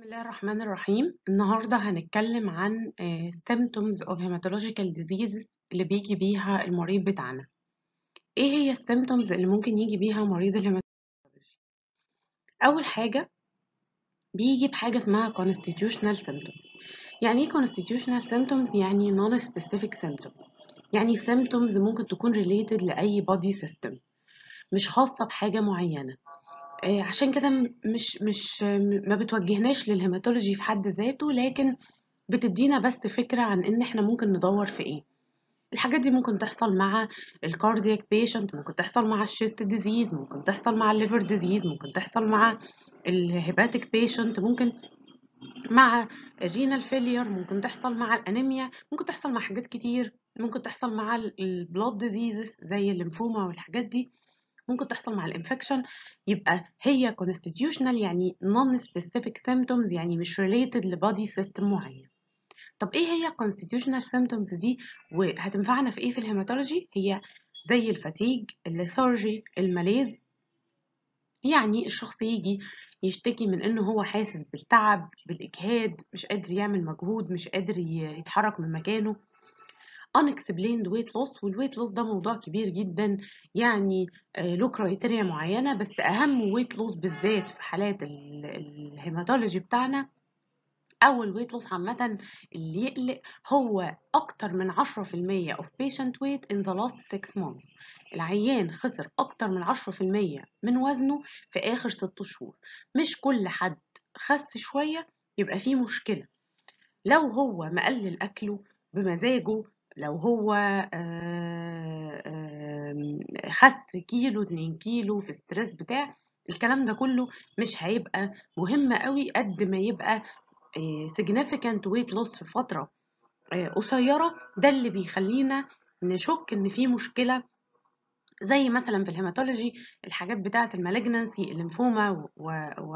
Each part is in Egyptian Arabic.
بسم الله الرحمن الرحيم النهاردة هنتكلم عن آه، symptoms of hematological diseases اللي بيجي بيها المريض بتاعنا ايه هي السيمتومز اللي ممكن يجي بيها مريض الهيماتولوجي اول حاجة بيجي بحاجة اسمها constitutional symptoms يعني ايه constitutional symptoms يعني non specific symptoms يعني symptoms ممكن تكون related لأي body system مش خاصة بحاجة معينة آه، عشان كده م- مش مش ما بتوجهناش للهيماتولوجي في حد ذاته لكن بتدينا بس فكرة عن ان احنا ممكن ندور في ايه الحاجات دي ممكن تحصل مع الكاردياك بيشنت ممكن تحصل مع الشيست ديزيز ممكن تحصل مع الليفر ديزيز ممكن تحصل مع الهيباتيك بيشنت ممكن مع الرينال فيلير ممكن تحصل مع الانيميا ممكن تحصل مع حاجات كتير ممكن تحصل مع البلود ديزيزز زي الليمفوما والحاجات دي ممكن تحصل مع الانفكشن يبقى هي constitutional يعني non specific symptoms يعني مش related لبادي سيستم معين طب ايه هي constitutional symptoms دي وهتنفعنا في ايه في الهيماتولوجي هي زي الفاتيج الليثارجي الماليز يعني الشخص يجي يشتكي من انه هو حاسس بالتعب بالاجهاد مش قادر يعمل مجهود مش قادر ي- يتحرك من مكانه unexplained weight loss والويت loss ده موضوع كبير جدا يعني آه، له كرايتيريا معينة بس أهم weight loss بالذات في حالات ال- الهيماتولوجي بتاعنا أو الويت loss عامة اللي يقلق هو أكتر من 10% of patient weight in the last 6 months العيان خسر أكتر من 10% من وزنه في آخر 6 شهور مش كل حد خس شوية يبقى فيه مشكلة لو هو مقلل أكله بمزاجه لو هو آه، آم، خس كيلو اتنين كيلو في ستريس بتاع الكلام ده كله مش هيبقى مهم قوي قد ما يبقى آه، significant weight loss في فترة آه، قصيرة ده اللي بيخلينا نشك ان في مشكلة زي مثلا في الهيماتولوجي الحاجات بتاعة المالجنانسي الليمفوما و و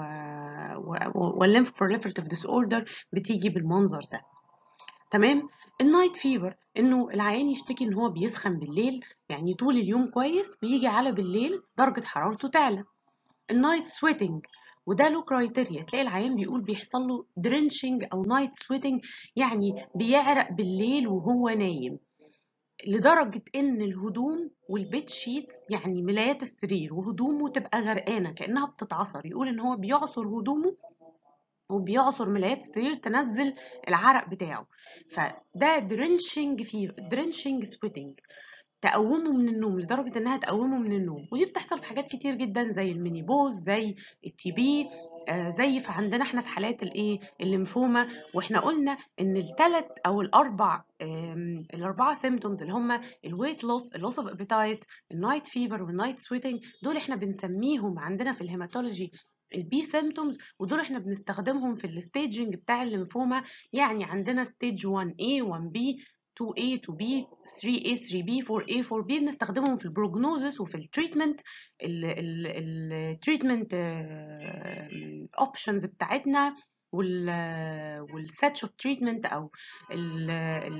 و والليمف proliferative disorder بتيجي بالمنظر ده تمام النايت فيفر انه العيان يشتكي ان هو بيسخن بالليل يعني طول اليوم كويس ويجي على بالليل درجة حرارته تعلى النايت سويتنج وده له كرايتيريا تلاقي العيان بيقول بيحصل له درينشنج او نايت سويتنج يعني بيعرق بالليل وهو نايم لدرجة إن الهدوم والبيت شيتس يعني ملايات السرير وهدومه تبقى غرقانة كأنها بتتعصر يقول إن هو بيعصر هدومه وبيعصر ملايات السرير تنزل العرق بتاعه فده درينشنج في درينشنج سويتنج تقومه من النوم لدرجة انها تقومه من النوم ودي بتحصل في حاجات كتير جدا زي المينيبوز زي التي بي آه زي في عندنا احنا في حالات الايه الليمفوما واحنا قلنا ان الثلاث او الاربع آم، الاربعه سيمتومز اللي هم الويت لوس اللوس اوف ابيتايت النايت فيفر والنايت سويتنج دول احنا بنسميهم عندنا في الهيماتولوجي البي سيمتومز ودول احنا بنستخدمهم في الستيجنج بتاع الليمفوما يعني عندنا ستيج 1A 1B 2A 2B 3A 3B 4A 4B بنستخدمهم في البروجنوزس وفي التريتمنت التريتمنت اوبشنز بتاعتنا وال والسيتش اوف تريتمنت او ال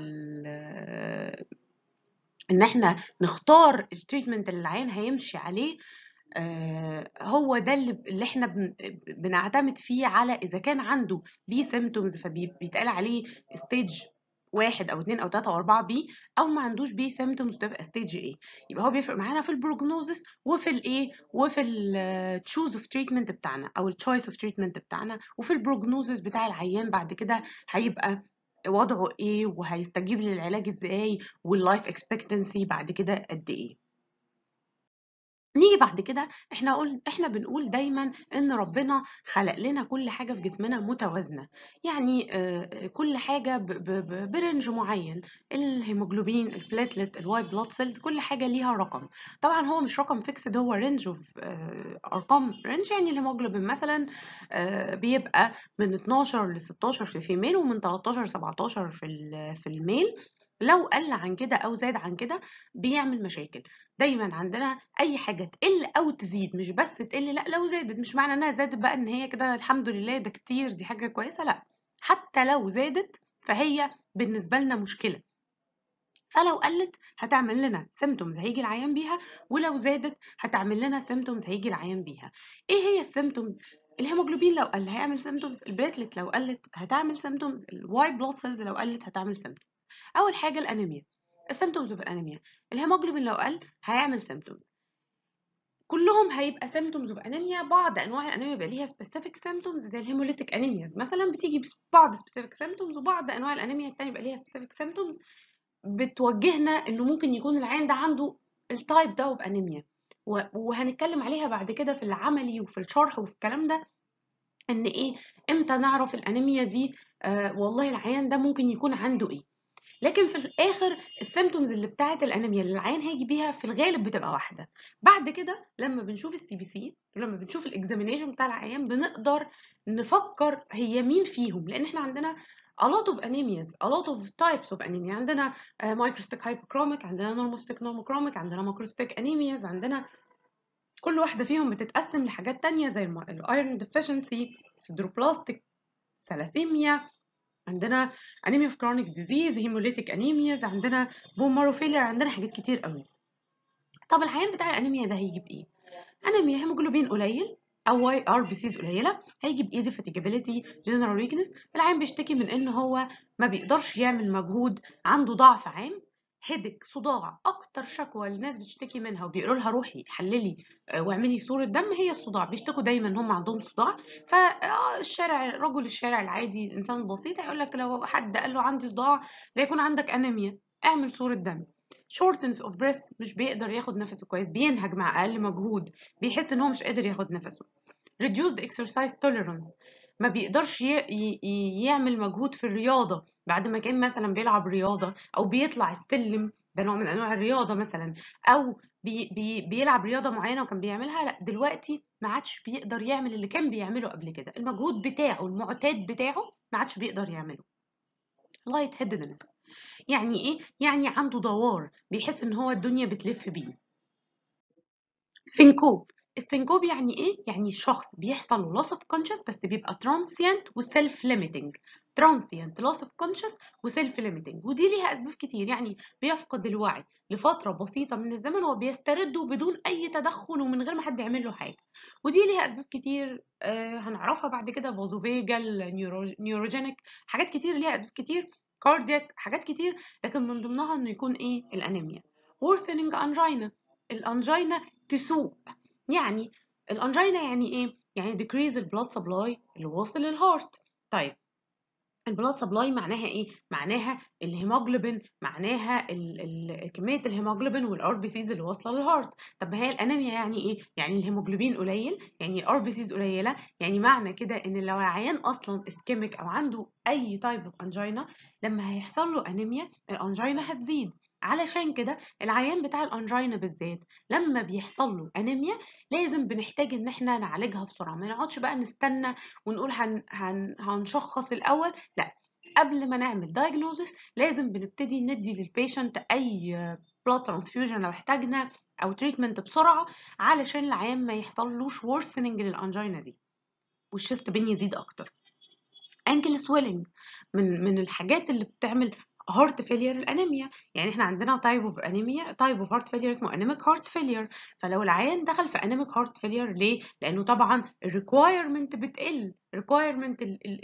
ال ان احنا نختار التريتمنت اللي العيان هيمشي عليه آه، هو ده اللي اللي احنا بن- بنعتمد فيه على اذا كان عنده بي سيمتومز فبيتقال عليه ستيج واحد او اتنين او تلاته او اربعه بي او ما عندوش بي سيمتومز تبقى ستيج ايه يبقى هو بيفرق معانا في البروجنوزس وفي الايه وفي التشوز اوف تريتمنت بتاعنا او التشويس اوف تريتمنت بتاعنا وفي البروجنوزس بتاع العيان بعد كده هيبقى وضعه ايه وهيستجيب للعلاج ازاي واللايف اكسبكتنسي بعد كده قد ايه نيجي بعد كده احنا قول احنا بنقول دايما ان ربنا خلق لنا كل حاجه في جسمنا متوازنه يعني آه، كل حاجه ب- ب- ب- برنج معين الهيموجلوبين البلاتلت الوايت بلاد سيلز كل حاجه ليها رقم طبعا هو مش رقم فيكسد هو رينج اوف ارقام رينج يعني الهيموجلوبين مثلا آه، بيبقى من 12 ل 16 في الفيميل ومن 13 ل 17 في ال- في الميل لو قل عن كده او زاد عن كده بيعمل مشاكل دايما عندنا اي حاجه تقل او تزيد مش بس تقل لا لو زادت مش معنى انها زادت بقى ان هي كده الحمد لله ده كتير دي حاجه كويسه لا حتى لو زادت فهي بالنسبه لنا مشكله فلو قلت هتعمل لنا سيمتومز هيجي العيان بيها ولو زادت هتعمل لنا سيمتومز هيجي العيان بيها ايه هي السيمتومز الهيموجلوبين لو قل هيعمل سيمتومز البليتلت لو قلت هتعمل سيمتومز الوايت بلاد سيلز لو قلت هتعمل سيمتومز اول حاجه الانيميا السيمتومز اوف الانيميا الهيموجلوبين لو قل هيعمل سيمتومز كلهم هيبقى سيمتومز اوف انيميا بعض انواع الانيميا بيبقى ليها سبيسيفيك سيمتومز زي الهيموليتيك انيمياز مثلا بتيجي بعض سبيسيفيك سيمتومز وبعض انواع الانيميا التانية بيبقى ليها سبيسيفيك سيمتومز بتوجهنا انه ممكن يكون العين ده عنده التايب ده اوف انيميا وهنتكلم عليها بعد كده في العملي وفي الشرح وفي الكلام ده ان ايه امتى نعرف الانيميا دي آه والله العيان ده ممكن يكون عنده ايه لكن في الاخر السيمتومز اللي بتاعه الانيميا اللي العيان هيجي بيها في الغالب بتبقى واحده بعد كده لما بنشوف السي بي سي لما بنشوف الاكزامينيشن بتاع العيان بنقدر نفكر هي مين فيهم لان احنا عندنا a lot of anemias a lot of types of anemia عندنا uh, microcytic hypochromic عندنا normocytic normochromic عندنا macrocytic anemias عندنا كل واحدة فيهم بتتقسم لحاجات تانية زي الايرون deficiency sideroblastic ثلاسيميا عندنا انيميا في كرونيك ديزيز هيموليتيك انيمياز عندنا بون مارو فيلير عندنا حاجات كتير قوي طب العيان بتاع الانيميا ده هيجي بايه انيميا هيموجلوبين قليل او واي ار بي سيز قليله هيجي بايزي فاتيجابيلتي جنرال ويكنس العيان بيشتكي من ان هو ما بيقدرش يعمل مجهود عنده ضعف عام هيدك صداع اكتر شكوى الناس بتشتكي منها وبيقولوا لها روحي حللي واعملي صوره دم هي الصداع بيشتكوا دايما هم عندهم صداع فالشارع رجل الشارع العادي الانسان البسيط هيقول لك لو حد قال له عندي صداع لا يكون عندك انيميا اعمل صوره دم shortness of breath مش بيقدر ياخد نفسه كويس بينهج مع اقل مجهود بيحس ان هو مش قادر ياخد نفسه reduced exercise tolerance ما بيقدرش يعمل مجهود في الرياضة بعد ما كان مثلا بيلعب رياضة أو بيطلع السلم ده نوع من أنواع الرياضة مثلا أو بي بي بيلعب رياضة معينة وكان بيعملها لا دلوقتي ما عادش بيقدر يعمل اللي كان بيعمله قبل كده المجهود بتاعه المعتاد بتاعه ما عادش بيقدر يعمله لايت هيدنس يعني ايه يعني عنده دوار بيحس ان هو الدنيا بتلف بيه سينكوب السنكوب يعني ايه؟ يعني الشخص بيحصل له loss of conscious بس بيبقى transient و self limiting transient loss of conscious و self limiting ودي ليها اسباب كتير يعني بيفقد الوعي لفتره بسيطه من الزمن وبيسترده بدون اي تدخل ومن غير ما حد يعمل له حاجه ودي ليها اسباب كتير آه هنعرفها بعد كده فازوفيجال نيوروجينيك حاجات كتير ليها اسباب كتير كاردياك حاجات كتير لكن من ضمنها انه يكون ايه الانيميا worsening angina الانجينا تسوء يعني الانجينا يعني ايه يعني decrease البلاد سبلاي اللي واصل للهارت طيب البلاد سبلاي معناها ايه معناها الهيموجلوبين معناها ال ال كميه الهيموجلوبين والار بي سيز اللي واصله للهارت طب هي الانيميا يعني ايه يعني الهيموجلوبين قليل يعني الار بي سيز قليله يعني معنى كده ان لو العيان اصلا اسكيميك او عنده اي تايب اوف انجينا لما هيحصل له انيميا الانجينا هتزيد علشان كده العيان بتاع الانجينا بالذات لما بيحصل له انيميا لازم بنحتاج ان احنا نعالجها بسرعه ما نقعدش بقى نستنى ونقول هن هن هنشخص الاول لا قبل ما نعمل diagnosis لازم بنبتدي ندي للبيشنت اي blood transfusion لو احتاجنا او تريتمنت بسرعه علشان العيان ما يحصلوش worsening للانجينا دي والشيست بين يزيد اكتر انكل سويلنج من من الحاجات اللي بتعمل هارت فيلير الانيميا يعني احنا عندنا تايب اوف انيميا تايب اوف هارت فيلير اسمه انيميك هارت فيلير فلو العيان دخل في انيميك هارت فيلير ليه لانه طبعا الريكوايرمنت بتقل الريكوايرمنت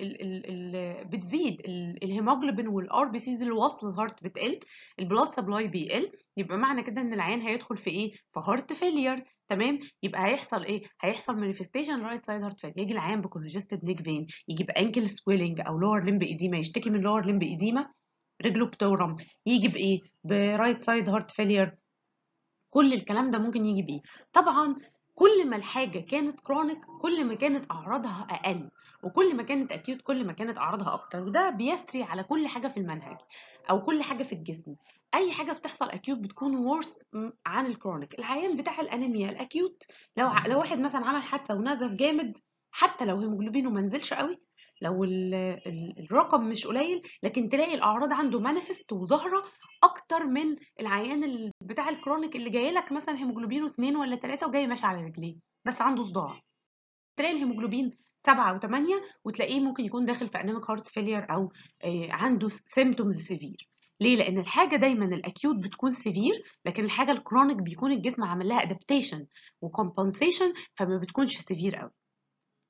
بتزيد الهيموجلوبين والار بي سيز اللي واصله الهارت بتقل البلاد سبلاي بيقل يبقى معنى كده ان العيان هيدخل في ايه في هارت فيلير تمام يبقى هيحصل ايه هيحصل مانيفستيشن رايت سايد هارت فيلير يجي العيان بكونجستد نيك فين يجي بانكل سويلنج او لور لمب ايديما يشتكي من لور لمب ايديما رجله بتورم يجي بايه برايت سايد هارت فيلير كل الكلام ده ممكن يجي بيه طبعا كل ما الحاجه كانت كرونيك كل ما كانت اعراضها اقل وكل ما كانت اكيوت كل ما كانت اعراضها اكتر وده بيسري على كل حاجه في المنهج او كل حاجه في الجسم اي حاجه بتحصل اكيوت بتكون ورس عن الكرونيك العيان بتاع الانيميا الاكيوت لو لو واحد مثلا عمل حادثه ونزف جامد حتى لو هيموجلوبينه ما نزلش قوي لو الرقم مش قليل لكن تلاقي الاعراض عنده مانيفست وظاهره اكتر من العيان بتاع الكرونيك اللي جاي لك مثلا هيموجلوبينه 2 ولا 3 وجاي ماشي على رجليه بس عنده صداع تلاقي الهيموجلوبين سبعة وثمانية وتلاقيه ممكن يكون داخل في انيميك هارت فيلير او عنده سيمتومز سيفير ليه لان الحاجه دايما الاكيوت بتكون سيفير لكن الحاجه الكرونيك بيكون الجسم عامل لها ادابتيشن وكومبنسيشن فما بتكونش سيفير قوي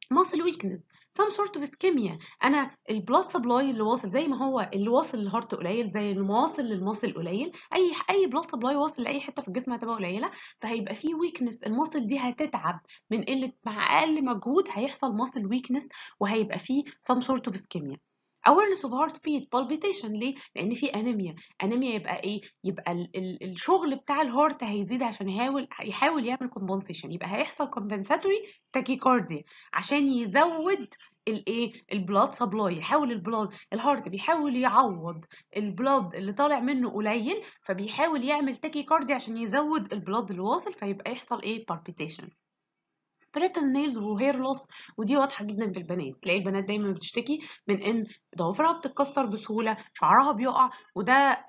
muscle weakness some sort of ischemia انا البلاد سبلاي اللي واصل زي ما هو اللي واصل للهارت قليل زي اللي واصل للمصل قليل اي اي بلاد سبلاي واصل لاي حته في الجسم هتبقى قليله فهيبقى في ويكنس المصل دي هتتعب من قله مع اقل مجهود هيحصل مصل ويكنس وهيبقى في some sort of ischemia awareness of heart beat palpitation ليه؟ لأن في أنيميا، أنيميا يبقى إيه؟ يبقى ال ال الشغل بتاع الهارت هيزيد عشان يحاول يحاول يعمل compensation يبقى هيحصل compensatory tachycardia عشان يزود الايه البلاد سبلاي يحاول البلاد الهارت بيحاول يعوض البلاد اللي طالع منه قليل فبيحاول يعمل تاكيكارديا عشان يزود البلاد اللي واصل فيبقى يحصل ايه palpitation بريتل نيلز وهير لوس ودي واضحه جدا في البنات تلاقي البنات دايما بتشتكي من ان ضوافرها بتتكسر بسهوله شعرها بيقع وده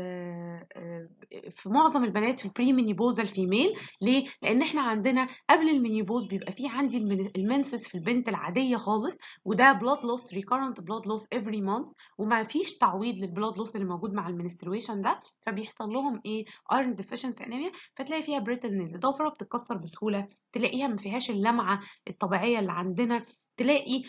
في معظم البنات في البري مينيبوزال فيميل ليه لان احنا عندنا قبل المينيبوز بيبقى في عندي المنسس في البنت العاديه خالص وده بلاد لوس ريكارنت بلاد لوس افري مانث وما فيش تعويض للبلاد لوس اللي موجود مع المنسترويشن ده فبيحصل لهم ايه ايرون ديفيشنسي انيميا فتلاقي فيها بريتل نيلز ضوافرها بتتكسر بسهوله تلاقيها ما فيهاش اللمعه الطبيعيه اللي عندنا تلاقي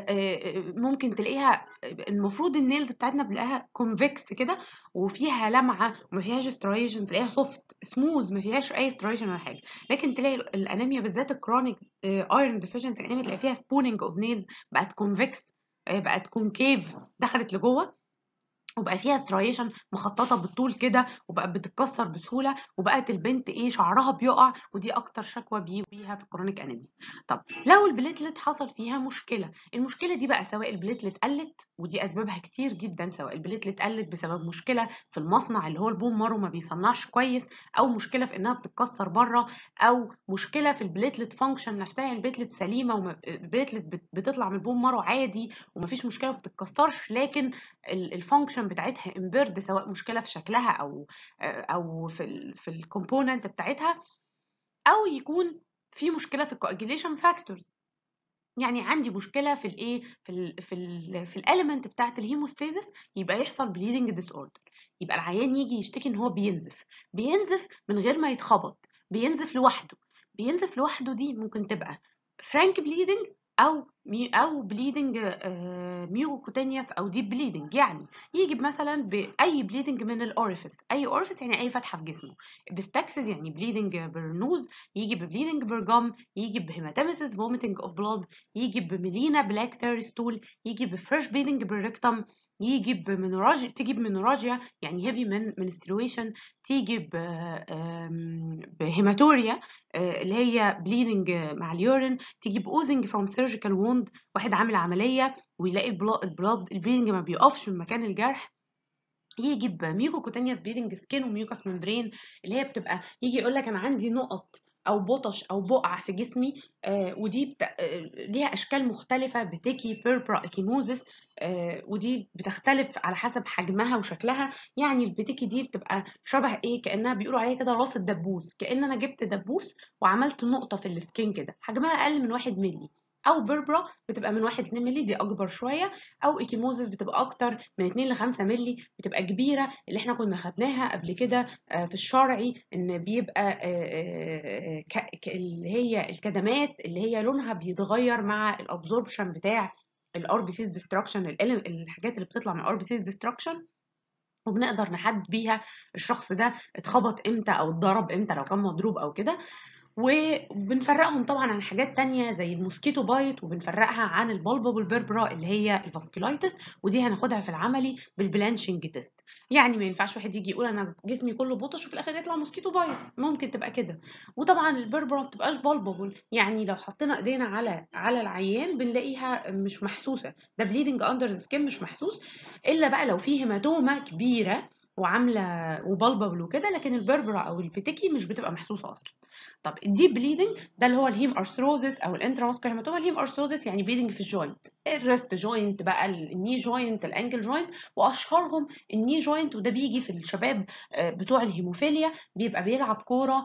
ممكن تلاقيها المفروض النيلز بتاعتنا بنلاقيها كونفكس كده وفيها لمعه وما فيهاش سترايشن تلاقيها سوفت سموز ما فيهاش اي سترايشن ولا حاجه لكن تلاقي الانيميا بالذات الكرونيك ايرون ديفيشنسي انيميا تلاقي فيها سبوننج اوف نيلز بقت كونفكس بقت كونكيف دخلت لجوه وبقى فيها سترايشن مخططه بالطول كده وبقت بتتكسر بسهوله وبقت البنت ايه شعرها بيقع ودي اكتر شكوى بيها في الكرونيك انيميا طب لو البليتلت حصل فيها مشكله المشكله دي بقى سواء البليتلت قلت ودي اسبابها كتير جدا سواء البليتلت قلت بسبب مشكله في المصنع اللي هو البون مارو ما بيصنعش كويس او مشكله في انها بتتكسر بره او مشكله في البليتلت فانكشن نفسها يعني البليتلت سليمه والبليتلت بتطلع من البون مارو عادي ومفيش مشكله ما بتتكسرش لكن الفانكشن بتاعتها امبيرد سواء مشكله في شكلها او او في ال في الكومبوننت بتاعتها او يكون في مشكله في الكواجيليشن فاكتورز يعني عندي مشكله في الايه في ال في ال في الاليمنت بتاعه الهيموستاسيس يبقى يحصل بليدنج ديس اوردر يبقى العيان يجي يشتكي ان هو بينزف بينزف من غير ما يتخبط بينزف لوحده بينزف لوحده دي ممكن تبقى فرانك بليدنج او مي او بليدنج ميوكوتينيوس او ديب بليدنج يعني يجي مثلا باي بليدنج من الاوريفيس اي اوريفيس يعني اي فتحه في جسمه بستاكسز يعني بليدنج بالنوز يجي ببليدنج برجم يجي بهيماتيمسيس فوميتنج اوف بلود يجي بميلينا بلاك تيرستول يجي بفريش بليدنج بالريكتم يجي بمنوراجيا تيجي بمنوراجيا يعني هيفي من منسترويشن تيجي بهيماتوريا اللي هي بليدنج مع اليورين تيجي باوزنج فروم سيرجيكال ووند واحد عامل عمليه ويلاقي البلاد البليدنج ما بيقفش من مكان الجرح يجي بميوكوكوتينيوس بليدنج سكين وميوكاس ممبرين اللي هي بتبقى يجي يقول لك انا عندي نقط او بطش او بقع في جسمي آه ودي بت... آه ليها اشكال مختلفه بتيكي بيربرا اكيموزس آه ودي بتختلف على حسب حجمها وشكلها يعني البتيكي دي بتبقى شبه ايه كانها بيقولوا عليها كده راس الدبوس كان انا جبت دبوس وعملت نقطه في السكين كده حجمها اقل من واحد مللي او بيربرا بتبقى من 1 ل 2 مللي دي اكبر شويه او ايكيموزس بتبقى اكتر من 2 ل 5 مللي بتبقى كبيره اللي احنا كنا خدناها قبل كده في الشرعي ان بيبقى اللي هي الكدمات اللي هي لونها بيتغير مع الابزوربشن بتاع الار بي سيز ديستراكشن الحاجات اللي بتطلع من الار بي سيز ديستراكشن وبنقدر نحدد بيها الشخص ده اتخبط امتى او اتضرب امتى لو كان مضروب او كده وبنفرقهم طبعا عن حاجات تانية زي الموسكيتو بايت وبنفرقها عن البلبل بيربرا اللي هي الفاسكولايتس ودي هناخدها في العملي بالبلانشنج تيست يعني ما ينفعش واحد يجي يقول انا جسمي كله بطش وفي الاخر يطلع موسكيتو بايت ممكن تبقى كده وطبعا البيربرا ما بتبقاش بلبل يعني لو حطينا ايدينا على على العيان بنلاقيها مش محسوسه ده بليدنج اندر ذا سكين مش محسوس الا بقى لو في هيماتوما كبيره وعامله وبلبل وكده لكن البربرا او البيتيكي مش بتبقى محسوسه اصلا طب الديب بليدنج ده اللي هو الهيم ارثروزس او الانتراماسكولار هيماتوما الهيم ارثروزس يعني بليدنج في الجوينت الريست جوينت بقى الني جوينت الانكل جوينت واشهرهم الني جوينت وده بيجي في الشباب بتوع الهيموفيليا بيبقى بيلعب كوره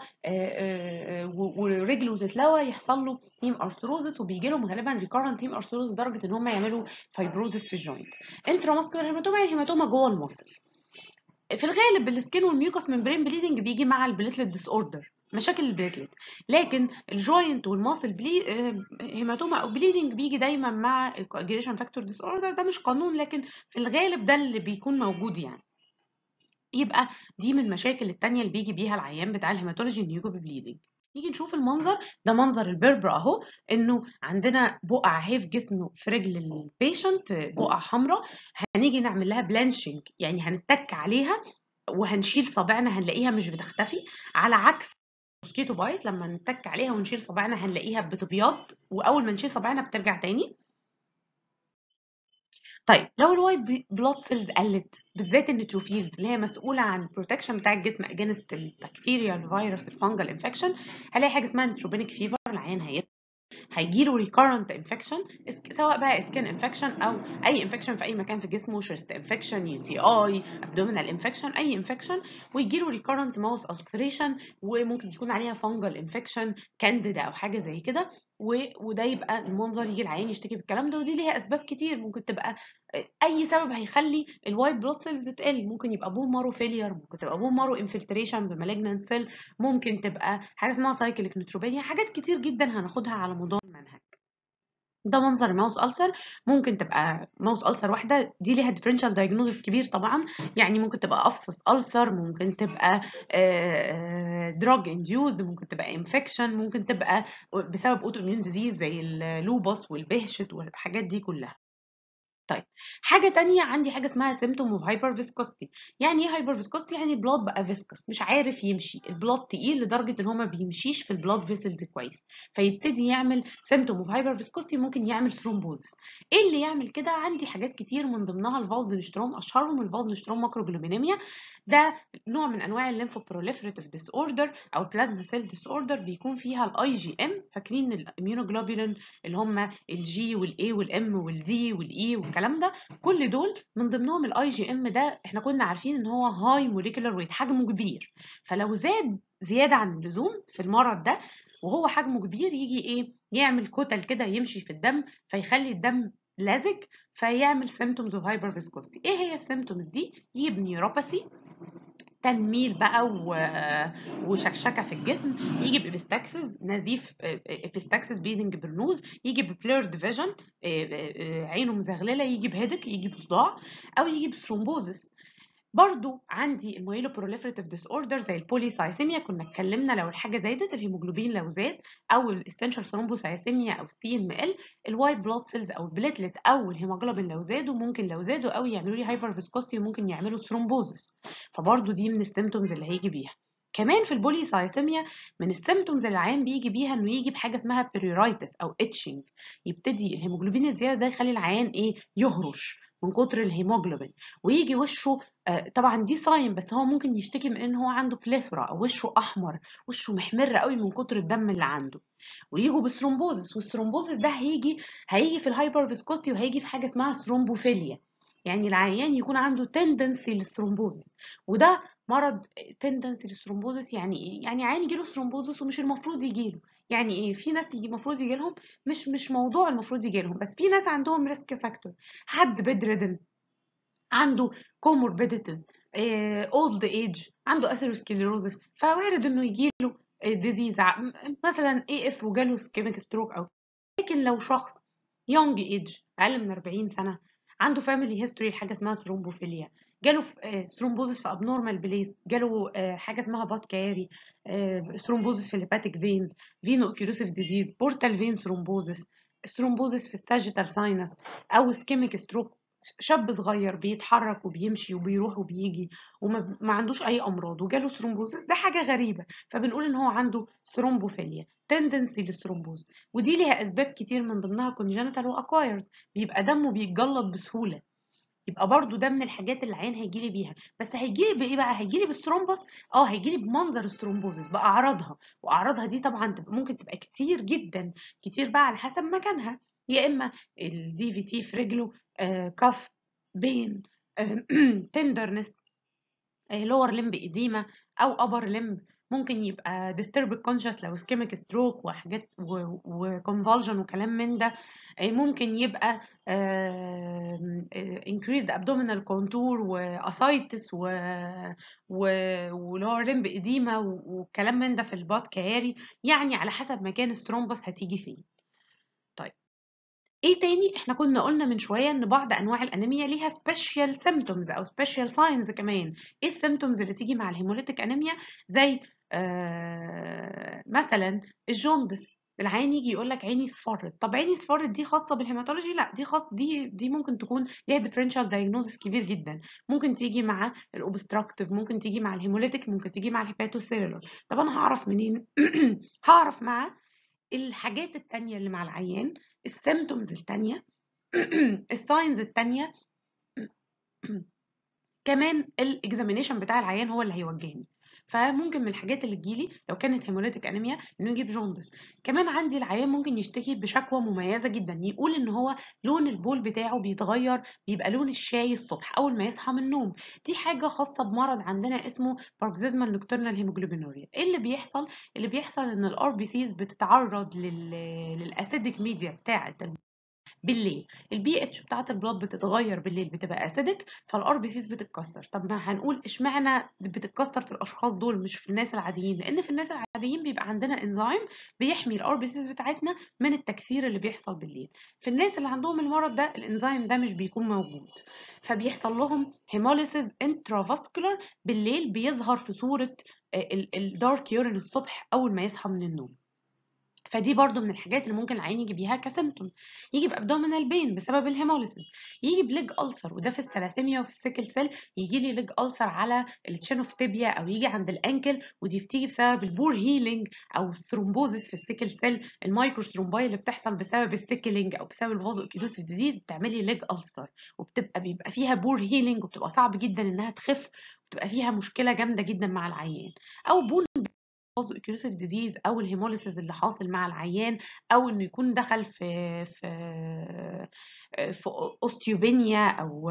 ورجله تتلوى يحصل له هيم ارثروزس وبيجي لهم غالبا ريكارنت هيم ارثروزس لدرجه ان هم يعملوا فايبروزس في الجوينت انتراماسكولار هيماتوما يعني هيماتوما جوه المصل في الغالب السكين والميوكس ممبرين بليدنج بيجي مع البليتلت ديس اوردر مشاكل البليتلت لكن الجوينت والماسل بلي هيماتوما او بليدنج بيجي دايما مع الكواجيليشن فاكتور ديس اوردر ده مش قانون لكن في الغالب ده اللي بيكون موجود يعني يبقى دي من المشاكل التانية اللي بيجي بيها العيان بتاع الهيماتولوجي انه يجوا ببليدنج نيجي نشوف المنظر ده منظر البربر اهو انه عندنا بقع اهي في جسمه في رجل البيشنت بقع حمراء هنيجي نعمل لها بلانشنج يعني هنتك عليها وهنشيل صابعنا هنلاقيها مش بتختفي على عكس موسكيتو بايت لما نتك عليها ونشيل صابعنا هنلاقيها بتبيض واول ما نشيل صابعنا بترجع تاني طيب لو الوايت بلاد سيلز قلت بالذات النيوتروفيلز اللي هي مسؤوله عن البروتكشن بتاع الجسم اجينست البكتيريا الفيروس الفنجل انفكشن هلاقي حاجه اسمها نيتروبينيك فيفر العيان هيت هيجيله ريكارنت انفكشن سواء بقى سكين انفكشن او اي انفكشن في اي مكان في جسمه شيست انفكشن يو تي اي ابدومينال انفكشن اي انفكشن ويجيله ريكارنت ماوس السريشن وممكن يكون عليها فنجل انفكشن كانديدا او حاجه زي كده وده يبقى المنظر يجي العيان يشتكي بالكلام ده ودي ليها اسباب كتير ممكن تبقى اي سبب هيخلي الوايت بلود سيلز تقل ممكن يبقى بون مارو فيلير ممكن تبقى بون مارو انفلتريشن بمالجنان سيل ممكن تبقى حاجه اسمها سايكليك نيتروبينيا حاجات كتير جدا هناخدها على مدار المنهج ده منظر ماوس ألسر ممكن تبقى ماوس ألسر واحدة دي ليها ديفرنشال دايجنوزس كبير طبعا يعني ممكن تبقى أفسس ألسر ممكن تبقى دراج انديوزد ممكن تبقى انفكشن ممكن تبقى بسبب اوتو اميون ديزيز زي اللوبس والبهشت والحاجات دي كلها طيب حاجه تانية عندي حاجه اسمها سيمتوم اوف هايبر فيسكوستي يعني ايه هايبر فيسكوستي يعني البلاد بقى فيسكس مش عارف يمشي البلاد تقيل لدرجه ان هو ما بيمشيش في البلاد فيسلز كويس فيبتدي يعمل سيمتوم اوف هايبر فيسكوستي ممكن يعمل ثرومبوز ايه اللي يعمل كده عندي حاجات كتير من ضمنها الفالدنشتروم اشهرهم الفالدنشتروم ماكروجلوبينيميا ده نوع من انواع الليمفوبروليفريتيف ديس اوردر او البلازما سيل ديس اوردر بيكون فيها الاي جي ام فاكرين الاميونوجلوبولين اللي هم الجي والاي والام والدي والاي والكلام ده كل دول من ضمنهم الاي جي ام ده احنا كنا عارفين ان هو هاي موليكولار ويت حجمه كبير فلو زاد زياده عن اللزوم في المرض ده وهو حجمه كبير يجي ايه يعمل كتل كده يمشي في الدم فيخلي الدم لازج فيعمل سيمتومز اوف هايبر فيسكوستي ايه هي السيمتومز دي يجيب نيوروباثي تنميل بقى و... وشكشكه في الجسم يجي بابستاكسس نزيف ابستاكسس بيدنج برنوز يجي ببليرد فيجن عينه مزغلله يجي بهيدك يجي بصداع او يجي بثرومبوزس برضو عندي الميلو بروليفريتيف ديس اوردر زي البوليسايسيميا كنا اتكلمنا لو الحاجه زادت الهيموجلوبين لو زاد او الاستنشال ثرومبوسايسيميا او السي ام ال الوايت بلاد سيلز او البليتلت او الهيموجلوبين لو زادوا ممكن لو زادوا قوي يعملوا لي هايبر فيسكوستي وممكن يعملوا ثرومبوزس فبرضو دي من السيمتومز اللي هيجي بيها كمان في البوليسايسيميا من السيمتومز اللي العيان بيجي بيها انه يجي بحاجه اسمها بيريرايتس او اتشنج يبتدي الهيموجلوبين الزياده ده يخلي العيان ايه يهرش من كتر الهيموجلوبين ويجي وشه آه طبعا دي صايم بس هو ممكن يشتكي من ان هو عنده بليثرا او وشه احمر وشه محمر قوي من كتر الدم اللي عنده ويجوا بالثرومبوزس والثرومبوزس ده هيجي هيجي في الهايبر فيسكوستي وهيجي في حاجه اسمها ثرومبوفيليا يعني العيان يكون عنده تندنسي للثرومبوزس وده مرض تندنسي للثرومبوزس يعني ايه يعني عيان يجيله ثرومبوزس ومش المفروض يجيله يعني ايه في ناس يجي المفروض يجي لهم مش مش موضوع المفروض يجي لهم بس في ناس عندهم ريسك فاكتور حد بدردن عنده كوموربيديتيز اولد ايج عنده اثيروسكليروزس فوارد انه يجي له ديزيز مثلا اي اف وجاله سكيميك ستروك او لكن لو شخص يونج ايج اقل من 40 سنه عنده فاميلي هيستوري لحاجه اسمها ثرومبوفيليا جاله ثرومبوزس في ابنورمال بليس جاله حاجه اسمها بات كاري ثرومبوزس في الهيباتيك فينز فينو اوكيلوسيف ديزيز بورتال فين ثرومبوزس ثرومبوزس في الساجيتال ساينس او سكيميك ستروك شاب صغير بيتحرك وبيمشي وبيروح وبيجي وما عندوش اي امراض وجاله ثرومبوزس ده حاجه غريبه فبنقول ان هو عنده ثرومبوفيليا تندنسي للثرومبوز ودي ليها اسباب كتير من ضمنها كونجنتال واكوايرد بيبقى دمه بيتجلط بسهوله يبقى برضو ده من الحاجات اللي العين هيجيلي بيها بس هيجيلي بايه بقى هيجيلي بالثرومبس اه هيجيلي بمنظر الثرومبوزس باعراضها واعراضها دي طبعا ممكن تبقى كتير جدا كتير بقى على حسب مكانها يا اما الدي في تي في رجله آه كف بين آه تندرنس لور لمب إديمة أو أبر لمب ممكن يبقى disturbed conscious لو ischemic stroke وحاجات وconvulsion وكلام من ده ممكن يبقى increased abdominal contour واسايتس و و واللي هو ريمب اديما والكلام من ده في البات كياري يعني على حسب مكان الثرومبس هتيجي فين طيب ايه تاني احنا كنا قلنا من شويه ان بعض انواع الانيميا ليها سبيشال سيمتومز او سبيشال ساينز كمان ايه السيمتومز اللي تيجي مع الهيموليتيك انيميا زي آه مثلا الجوندس العيان يجي يقول لك عيني اصفرت طب عيني اصفرت دي خاصه بالهيماتولوجي لا دي خاص دي دي ممكن تكون ليها ديفرنشال دايجنوزس كبير جدا ممكن تيجي مع الاوبستراكتيف ممكن تيجي مع الهيموليتيك ممكن تيجي مع الهيباتوسيلولر طب انا هعرف منين هعرف مع الحاجات التانية اللي مع العيان السيمتومز التانية الساينز التانية كمان الاكزامينيشن بتاع العيان هو اللي هيوجهني فممكن من الحاجات اللي تجيلي لو كانت هيموليتيك انيميا انه يجيب جوندس كمان عندي العيان ممكن يشتكي بشكوى مميزه جدا يقول ان هو لون البول بتاعه بيتغير بيبقى لون الشاي الصبح اول ما يصحى من النوم دي حاجه خاصه بمرض عندنا اسمه باركزيزمال نوكترنال هيموجلوبينوريا ايه اللي بيحصل اللي بيحصل ان الار بي سيز بتتعرض لل للاسيديك ميديا بتاعه بالليل البي اتش بتاعه البلاد بتتغير بالليل بتبقى اسيدك فالار بي سيز بتتكسر طب ما هنقول اشمعنى بتتكسر في الاشخاص دول مش في الناس العاديين لان في الناس العاديين بيبقى عندنا انزيم بيحمي الار بي سيز بتاعتنا من التكسير اللي بيحصل بالليل في الناس اللي عندهم المرض ده الانزيم ده مش بيكون موجود فبيحصل لهم هيموليسيس انترافاسكولار بالليل بيظهر في صوره الدارك يورين الصبح اول ما يصحى من النوم فدي برضو من الحاجات اللي ممكن العين يجي بيها كسيمتوم يجي بابدومينال بين بسبب الهيموليسيس يجي بليج ألسر وده في الثلاسيميا وفي السيكل سيل يجي لي ليج ألسر على التشين اوف تيبيا او يجي عند الانكل ودي بتيجي بسبب البور هيلينج او الثرومبوزس في السيكل سيل المايكرو ثرومباي اللي بتحصل بسبب السيكلينج او بسبب الفازو اكيدوسيف ديزيز بتعملي ليج ألسر وبتبقى بيبقى فيها بور هيلينج وبتبقى صعب جدا انها تخف وبتبقى فيها مشكله جامده جدا مع العيان او بون فازو اكيوسيف ديزيز او الهيموليسيس اللي حاصل مع العيان او انه يكون دخل في في في اوستيوبينيا او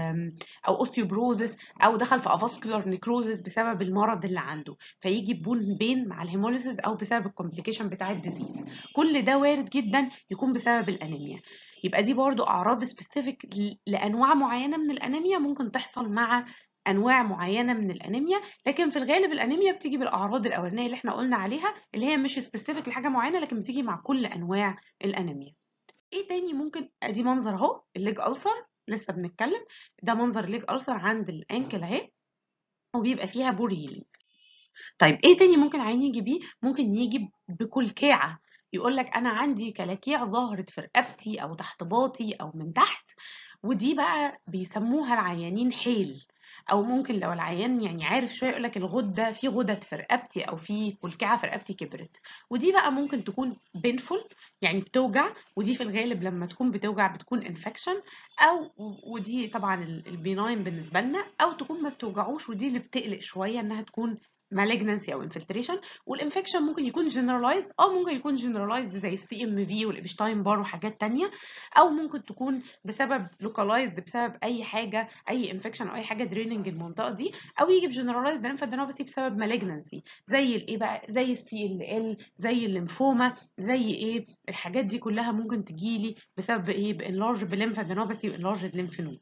او اوستيوبروزس او دخل في افاسكولار نيكروزس بسبب المرض اللي عنده فيجي بون بين مع الهيموليسيس او بسبب الكومبليكيشن بتاع الديزيز كل ده وارد جدا يكون بسبب الانيميا يبقى دي برضو اعراض سبيسيفيك لانواع معينه من الانيميا ممكن تحصل مع انواع معينه من الانيميا لكن في الغالب الانيميا بتيجي بالاعراض الاولانيه اللي احنا قلنا عليها اللي هي مش سبيسيفيك لحاجه معينه لكن بتيجي مع كل انواع الانيميا ايه تاني ممكن ادي منظر اهو الليج ألسر لسه بنتكلم ده منظر الليج ألسر عند الانكل اهي وبيبقى فيها بور هيلينج طيب ايه تاني ممكن عين يجي بيه ممكن يجي بكلكاعه يقول لك انا عندي كلاكيع ظهرت في رقبتي او تحت باطي او من تحت ودي بقى بيسموها العيانين حيل او ممكن لو العيان يعني عارف شويه يقول لك الغده في غدد في رقبتي او في كلكعه في رقبتي كبرت ودي بقى ممكن تكون بينفول يعني بتوجع ودي في الغالب لما تكون بتوجع بتكون انفكشن او ودي طبعا البيناين بالنسبه لنا او تكون ما بتوجعوش ودي اللي بتقلق شويه انها تكون مالجنسي او انفلتريشن والانفكشن ممكن يكون جنرالايزد او ممكن يكون جنرالايزد زي السي ام في والابشتاين بار وحاجات تانية او ممكن تكون بسبب لوكالايزد بسبب اي حاجه اي انفكشن او اي حاجه دريننج المنطقه دي او يجي بجنرالايزد ليمفادينوباثي بسبب مالجنسي زي الايه بقى زي السي ال ال زي الليمفوما زي ايه الحاجات دي كلها ممكن تجيلي بسبب ايه بانلارج بليمفادينوباثي وانلارج ليمف نود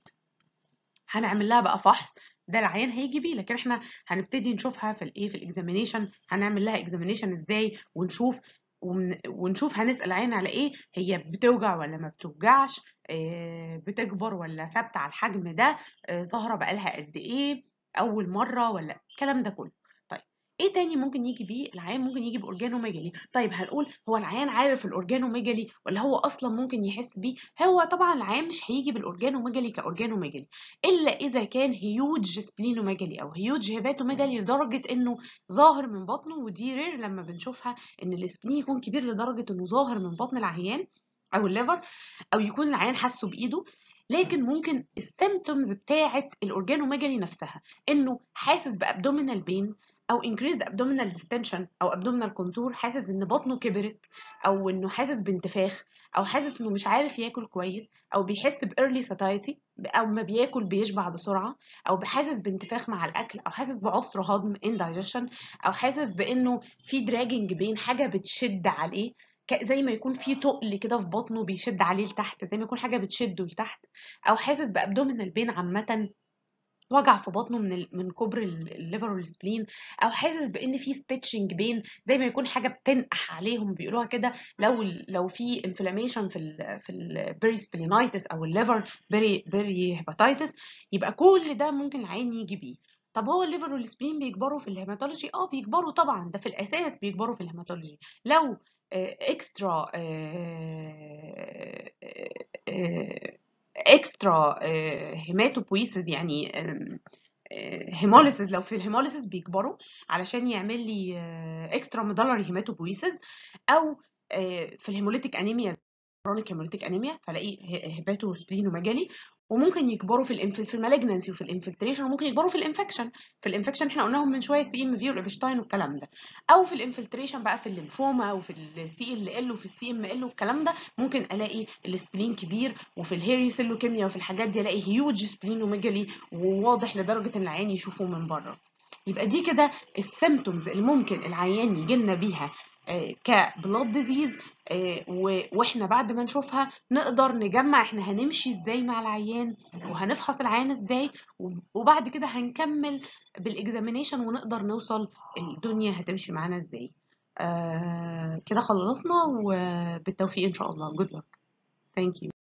هنعمل لها بقى فحص ده العيان هيجي بيه لكن احنا هنبتدي نشوفها في الايه في الاكزامينيشن هنعمل لها اكزامينيشن ازاي ونشوف ونشوف هنسال العين على ايه هي بتوجع ولا ما بتوجعش اه بتكبر ولا ثابته على الحجم ده اه ظاهره بقالها قد ايه اول مره ولا الكلام ده كله ايه تاني ممكن يجي بيه العيان ممكن يجي باورجانوميجالي طيب هنقول هو العيان عارف الاورجانوميجالي ولا هو اصلا ممكن يحس بيه هو طبعا العيان مش هيجي بالاورجانوميجالي كاورجانوميجالي الا اذا كان هيوج سبلينوميجالي او هيوج هيباتوميجالي لدرجه انه ظاهر من بطنه ودي رير لما بنشوفها ان السبلين يكون كبير لدرجه انه ظاهر من بطن العيان او الليفر او يكون العيان حاسه بايده لكن ممكن السيمتومز بتاعه الاورجانوميجالي نفسها انه حاسس بابدومينال بين او increased abdominal distension او abdominal contour حاسس ان بطنه كبرت او انه حاسس بانتفاخ او حاسس انه مش عارف ياكل كويس او بيحس ب early satiety او ما بياكل بيشبع بسرعه او حاسس بانتفاخ مع الاكل او حاسس بعسر هضم indigestion او حاسس بانه في dragging بين حاجه بتشد عليه ك- زي ما يكون في تقل كده في بطنه بيشد عليه لتحت زي ما يكون حاجه بتشده لتحت او حاسس بابدومينال بين عامه وجع في بطنه من ال... من كبر ال- الليفر والسبلين او حاسس بان في ستيتشنج بين زي ما يكون حاجه بتنقح عليهم بيقولوها كده لو ال- لو في انفلاميشن في ال في البيري سبلينايتس او الليفر بيري بيري هيباتايتس يبقى كل ده ممكن العين يجي بيه طب هو الليفر والسبلين بيكبروا في الهيماتولوجي اه بيكبروا طبعا ده في الاساس بيكبروا في الهيماتولوجي لو اكسترا اكسترا هيماتوبويسز يعني هيموليسيس لو في الهيموليسيس بيكبروا علشان يعمل لي اكسترا ميدالري هيماتوبويسز او آه، في الهيموليتيك انيميا كرونيك هيموليتيك انيميا فلاقي هيباتو سبلينوميجالي وممكن يكبروا في الانف في المالجنسي وفي الانفلتريشن وممكن يكبروا في الانفكشن في الانفكشن احنا قلناهم من شويه سي ام في والابشتاين والكلام ده او في الانفلتريشن بقى في الليمفوما وفي السي ال ال وفي السي ام ال والكلام ده ممكن الاقي السبلين كبير وفي الهيري سيلوكيميا وفي الحاجات دي الاقي هيوج سبلينوميجالي وواضح لدرجه ان العين يشوفوه من بره يبقى دي كده السيمتومز اللي ممكن العيان يجي لنا بيها كبلاد ديزيز واحنا بعد ما نشوفها نقدر نجمع احنا هنمشي ازاي مع العيان وهنفحص العيان ازاي وبعد كده هنكمل بالاكزامينيشن ونقدر نوصل الدنيا هتمشي معانا ازاي آه كده خلصنا وبالتوفيق ان شاء الله good luck thank you